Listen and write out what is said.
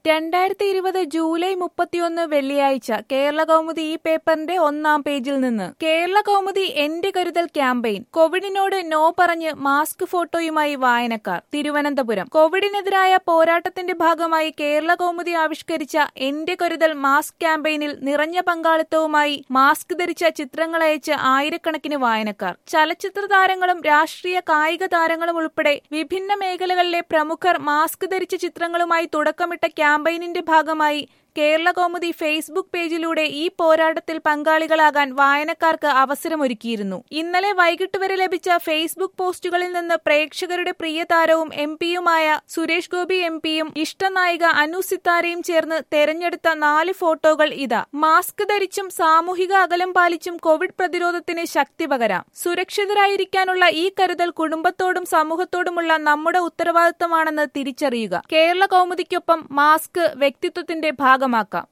രണ്ടായിരത്തി ഇരുപത് ജൂലൈ മുപ്പത്തിയൊന്ന് വെള്ളിയാഴ്ച കേരള കൗമുദി ഈ പേപ്പറിന്റെ ഒന്നാം പേജിൽ നിന്ന് കേരള കൗമുദി എന്റെ കരുതൽ ക്യാമ്പയിൻ കോവിഡിനോട് നോ പറഞ്ഞ് മാസ്ക് ഫോട്ടോയുമായി വായനക്കാർ തിരുവനന്തപുരം കോവിഡിനെതിരായ പോരാട്ടത്തിന്റെ ഭാഗമായി കേരള കൗമുദി ആവിഷ്കരിച്ച എന്റെ കരുതൽ മാസ്ക് ക്യാമ്പയിനിൽ നിറഞ്ഞ പങ്കാളിത്തവുമായി മാസ്ക് ധരിച്ച ചിത്രങ്ങളയച്ച് ആയിരക്കണക്കിന് വായനക്കാർ ചലച്ചിത്ര താരങ്ങളും രാഷ്ട്രീയ കായിക താരങ്ങളും ഉൾപ്പെടെ വിഭിന്ന മേഖലകളിലെ പ്രമുഖർ മാസ്ക് ധരിച്ച ചിത്രങ്ങളുമായി തുടക്കമിട്ട ക്യാമ്പയിനിന്റെ ഭാഗമായി കേരള കൗമുദി ഫേസ്ബുക്ക് പേജിലൂടെ ഈ പോരാട്ടത്തിൽ പങ്കാളികളാകാൻ വായനക്കാർക്ക് അവസരമൊരുക്കിയിരുന്നു ഇന്നലെ വൈകിട്ട് വരെ ലഭിച്ച ഫേസ്ബുക്ക് പോസ്റ്റുകളിൽ നിന്ന് പ്രേക്ഷകരുടെ പ്രിയ താരവും എം പിയുമായ സുരേഷ് ഗോപി എം പിയും ഇഷ്ടനായിക അനു സിത്താരയും ചേർന്ന് തെരഞ്ഞെടുത്ത നാല് ഫോട്ടോകൾ ഇതാ മാസ്ക് ധരിച്ചും സാമൂഹിക അകലം പാലിച്ചും കോവിഡ് പ്രതിരോധത്തിന് ശക്തി പകരാം സുരക്ഷിതരായിരിക്കാനുള്ള ഈ കരുതൽ കുടുംബത്തോടും സമൂഹത്തോടുമുള്ള നമ്മുടെ ഉത്തരവാദിത്തമാണെന്ന് തിരിച്ചറിയുക കേരള കൗമുദിക്കൊപ്പം മാസ്ക് വ്യക്തിത്വത്തിന്റെ ഭാഗമാക്കാം